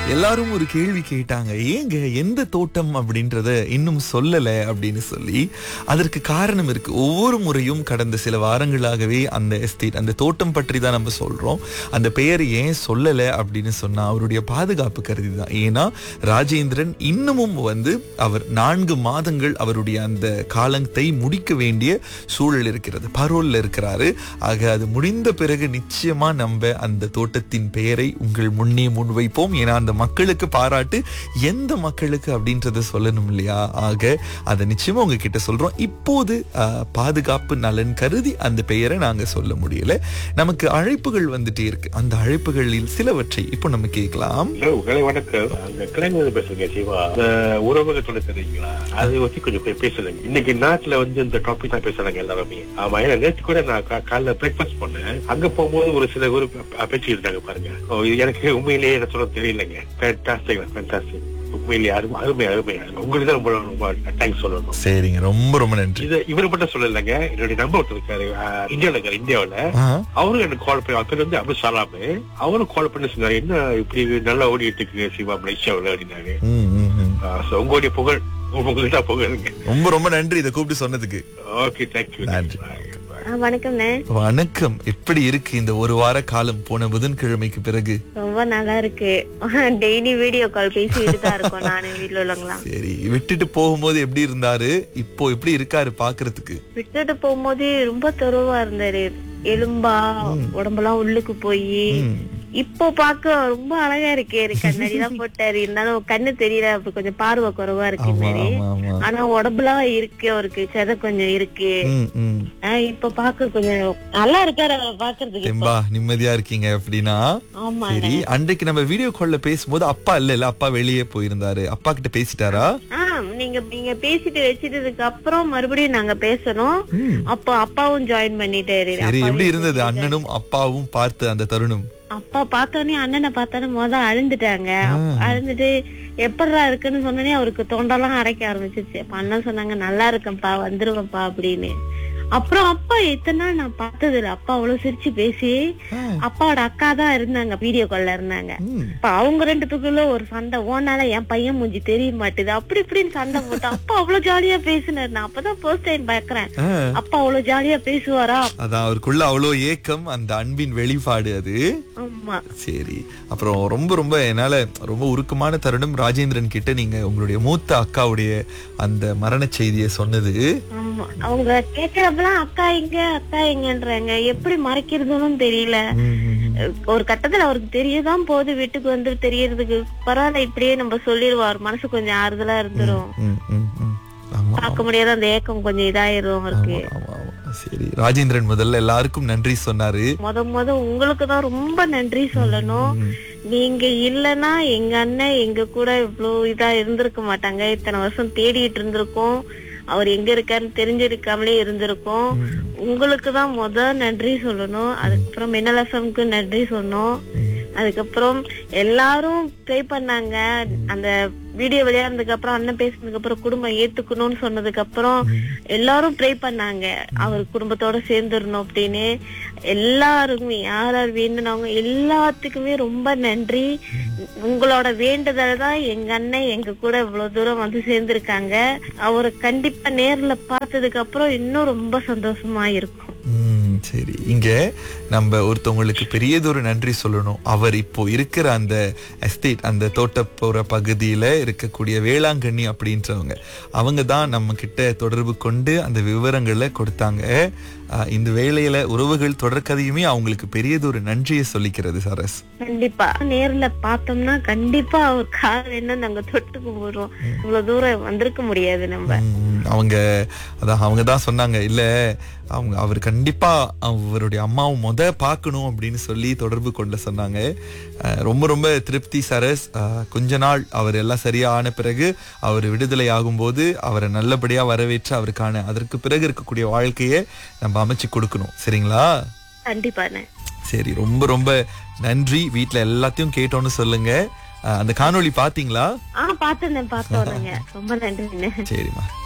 எல்லாரும் ஒரு கேள்வி கேட்டாங்க ஏங்க எந்த தோட்டம் அப்படின்றத இன்னும் சொல்லல அப்படின்னு சொல்லி அதற்கு காரணம் இருக்கு ஒவ்வொரு முறையும் கடந்த சில வாரங்களாகவே அந்த எஸ்டேட் அந்த தோட்டம் பற்றி தான் நம்ம சொல்றோம் அந்த பெயர் ஏன் சொல்லல அப்படின்னு சொன்னா அவருடைய பாதுகாப்பு கருதி தான் ஏன்னா ராஜேந்திரன் இன்னமும் வந்து அவர் நான்கு மாதங்கள் அவருடைய அந்த காலத்தை முடிக்க வேண்டிய சூழல் இருக்கிறது பரோல்ல இருக்கிறாரு ஆக அது முடிந்த பிறகு நிச்சயமா நம்ம அந்த தோட்டத்தின் பெயரை உங்கள் முன்னே முன்வைப்போம் ஏன்னா அந்த மக்களுக்கு பாராட்டு எந்த மக்களுக்கு அப்படின்றத சொல்லணும் இல்லையா ஆக அதை நிச்சயமா உங்ககிட்ட சொல்றோம் இப்போது ஆஹ், பாதுகாப்பு நலன் கருதி அந்த பெயரை நாங்க சொல்ல முடியல நமக்கு அழைப்புகள் வந்துட்டே இருக்கு அந்த அழைப்புகளில் சிலவற்றை இப்போ நம்ம கேட்கலாம் ஹலோ உங்களை வணக்கம் அங்க கிளைஞர் பேசுறீங்க சிவா அந்த உறவகத்தோட தெரியுங்களா அதை பத்தி கொஞ்சம் பே- பேசுறேங்க இன்னைக்கு நாட்டுல வந்து இந்த டாபிக் தான் பேசுறாங்க எல்லாருமே ஆமா ஏன்னா நேற்று கூட நான் கா- காலைல பிரேக்ஃபாஸ்ட் பண்ணேன் அங்க போகும்போது ஒரு சில ஒரு பேச்சு இருந்தாங்க பாருங்க ஓ, இது எனக்கு உண்மையிலேயே என்ன சொல்ல தெரியலங்க ஃபேண்டாஸ்டிக் ஃபேண்டாஸ்டிக் உண்மையிலேயே அருமை அருமை அருமை உங்களுக்கு தான் ரொம்ப ரொம்ப தேங்க்ஸ் சொல்லணும் சரிங்க ரொம்ப ரொம்ப நன்றி இது இவரு மட்டும் சொல்லலைங்க என்னுடைய நம்பர் ஒருத்தர் இருக்காரு ஆஹ், இந்தியாவுல இருக்காரு இந்தியாவுல ஆஹ், அவரும் எனக்கு கால் பண்ணி அவர் பேர் வந்து அப்துல் சலாமு அவரும் கால் பண்ணி சொன்னாரு என்ன இப்படி நல்லா ஓடிட்டு இருக்கு சிவா மலேசியாவில் அப்படின்னாரு ம், ம், ம். ஆஹ் so உங்களுடைய புகழ் உங்களுக்கு தான் புகழுங்க ரொம்ப ரொம்ப நன்றி இதை கூப்பிட்டு சொன்னதுக்கு ஓகே தேங்க்யூ நன்றி. ஆ, வணக்கம்ண்ணே வணக்கம் எப்படி இருக்கு இந்த ஒரு வார காலம் போன புதன்கிழமைக்கு பிறகு ரொம்ப நல்லா இருக்கு டெய்லி வீடியோ கால் பேசிட்டு தான் இருக்கோம் நானு வீட்ல உள்ளவங்களாம் சரி விட்டுட்டு போகும்போது எப்படி இருந்தாரு இப்போ எப்படி இருக்காரு பாக்குறதுக்கு விட்டுட்டு போகும்போது ரொம்ப தொருவா இருந்தாரு எலும்பா உடம்பெல்லாம் உள்ளுக்கு போய் ம். இப்போ பார்க்க ரொம்ப அழகா இருக்காரு கண்ணாடி தான் போட்டாரு இருந்தாலும் கண்ணு தெரியல அப்படி கொஞ்சம் பார்வை குறைவா இருக்கு ஆமா மாதிரி ஆமா ஆமா ஆனா உடம்புலாம் இருக்கு அவருக்கு செத கொஞ்சம் இருக்கு ம், ம். ஆ, இப்ப பாக்க கொஞ்சம் நல்லா இருக்காரு அவரை பாக்குறதுக்கு இப்போ. தெம்பா நிம்மதியா இருக்கீங்க அப்படின்னா ஆமா சரி அன்றைக்கு நம்ம வீடியோ கால்ல பேசும்போது அப்பா இல்ல இல்ல அப்பா வெளியே போயிருந்தாரு அப்பா கிட்ட பேசிட்டாரா ஆ நீங்க நீங்க பேசிட்டு வச்சிட்டதுக்கு அப்புறம் மறுபடியும் நாங்க பேசணும் ம். அப்போ அப்பாவும் ஜாயின் பண்ணிட்டாரு சரி அப்பாவே எப்படி இருந்தது அண்ணனும் அப்பாவும் பார்த்து அந்த தருணம் அப்பா பார்த்தோன்னே அண்ணனை பார்த்தோன்னே முத அழுந்துட்டாங்க அழுந்துட்டு எப்படிடா இருக்குன்னு சொன்னோடனே அவருக்கு தொண்டெல்லாம் அரைக்க ஆரம்பிச்சிச்சு அப்ப அண்ணன் சொன்னாங்க நல்லா இருக்கேன்ப்பா வந்துருவேன்ப்பா அப்படின்னு அப்புறம் அப்பா இத்தனை நாள் நான் பார்த்தது இல்ல அப்பா அவ்வளவு சிரிச்சு பேசி ஆ. அப்பாவோட அக்கா தான் இருந்தாங்க வீடியோ கால்ல இருந்தாங்க ம். அப்ப அவங்க ரெண்டுத்துக்குள்ள ஒரு சண்டை ஓனால என் பையன் மூஞ்சி தெரிய மாட்டுது அப்படி இப்படின்னு சண்டை போட்டு அப்பா அவ்வளவு ஜாலியா பேசினாரு நான் அப்பதான் ஃபர்ஸ்ட் டைம் பாக்குறேன் ஆ. அப்பா அவ்வளவு ஜாலியா பேசுவாரா அதான் அவருக்குள்ள அவ்வளோ ஏக்கம் அந்த அன்பின் வெளிப்பாடு அது ஆமா சரி அப்புறம் ரொம்ப ரொம்ப என்னால ரொம்ப உருக்கமான தருணம் ராஜேந்திரன் கிட்ட நீங்க உங்களுடைய மூத்த அக்காவுடைய அந்த மரண செய்தியை சொன்னது ஆமா அவங்க கேக்குறப்பெல்லாம் அக்கா எங்க அக்கா எங்கன்றாங்க எப்படி மறைக்கிறதுன்னு தெரியல ம், ம், ம். ஒரு கட்டத்துல அவருக்கு தெரியதான் போகுது வீட்டுக்கு வந்து தெரியறதுக்கு பரவாயில்ல இப்படியே நம்ம சொல்லிடுவார் மனசு கொஞ்சம் ஆறுதலா இருந்துரும் ம், ம், ம். ஆமா பார்க்க முடியாத அந்த ஏக்கம் கொஞ்சம் இதாயிரும் அவருக்கு ஆமா, ஆமா, ஆமா. சரி ராஜேந்திரன் முதல்ல எல்லாருக்கும் நன்றி சொன்னாரு முத முத உங்களுக்கு தான் ரொம்ப நன்றி சொல்லணும் நீங்க இல்லனா எங்க அண்ணன் எங்க கூட இவ்வளவு இதா இருந்திருக்க மாட்டாங்க இத்தனை வருஷம் தேடிட்டு இருந்திருக்கோம் அவர் எங்க இருக்காருன்னு தெரிஞ்சிருக்காமலே இருந்திருக்கோம் உங்களுக்கு தான் முத நன்றி சொல்லணும் அதுக்கப்புறம் மின்னல் எஃப்எம்க்கு நன்றி சொன்னோம் அதுக்கப்புறம் எல்லாரும் ப்ரே பண்ணாங்க அந்த வீடியோ விளையாடுனதுக்கு அப்புறம் அண்ணன் பேசினதுக்கு அப்புறம் குடும்பம் ஏத்துக்கணும்னு சொன்னதுக்கு அப்புறம் எல்லாரும் ப்ரே பண்ணாங்க அவர் குடும்பத்தோட சேர்ந்துடணும் அப்படின்னு எல்லாருக்குமே யார் யார் வேண்டுனவங்க எல்லாத்துக்குமே ரொம்ப நன்றி உங்களோட வேண்டுதல் தான் எங்க அண்ணன் எங்க கூட இவ்வளவு தூரம் வந்து சேர்ந்திருக்காங்க அவரை கண்டிப்பா நேர்ல பார்த்ததுக்கு அப்புறம் இன்னும் ரொம்ப சந்தோஷமா இருக்கும் ம், சரி இங்க நம்ம ஒருத்தவங்களுக்கு பெரியதொரு நன்றி சொல்லணும் அவர் இப்போ இருக்கிற அந்த எஸ்டேட் அந்த தோட்டப்புற பகுதியில இருக்கக்கூடிய வேளாங்கண்ணி அப்படின்றவங்க அவங்க தான் நம்ம கிட்ட தொடர்பு கொண்டு அந்த விவரங்களை கொடுத்தாங்க அஹ், இந்த வேளையில உறவுகள் தொடர்கதையுமே அவங்களுக்கு பெரியதொரு நன்றியை சொல்லிக்கிறது சரஸ் கண்டிப்பா நேர்ல பார்த்தோம்னா கண்டிப்பா அவர் கால் என்ன நாங்க தொட்டு கும்பிடுறோம் இவ்வளவு தூரம் வந்திருக்க முடியாது நம்ம ம், அவங்க அதான் அவங்க தான் சொன்னாங்க இல்ல அவங்க அவர் கண்டிப்பா அவருடைய அம்மாவை முத பார்க்கணும் அப்படின்னு சொல்லி தொடர்பு கொள்ள சொன்னாங்க அஹ், ரொம்ப ரொம்ப திருப்தி சரஸ் அஹ், கொஞ்ச நாள் அவர் எல்லாம் சரியா ஆன பிறகு அவர் விடுதலை ஆகும்போது அவரை நல்லபடியா வரவேற்று அவருக்கான அதற்கு பிறகு இருக்கக்கூடிய வாழ்க்கையை நம்ம அமைச்சு கொடுக்கணும் சரிங்களா கண்டிப்பாண்ணே சரி ரொம்ப ரொம்ப நன்றி வீட்ல எல்லாத்தையும் கேட்டோன்னு சொல்லுங்க அஹ், அந்த காணொளி பாத்தீங்களா ஆஹ் பாத்துருந்தேன் பார்த்தோம் ரொம்ப நன்றிண்ணே சரிம்மா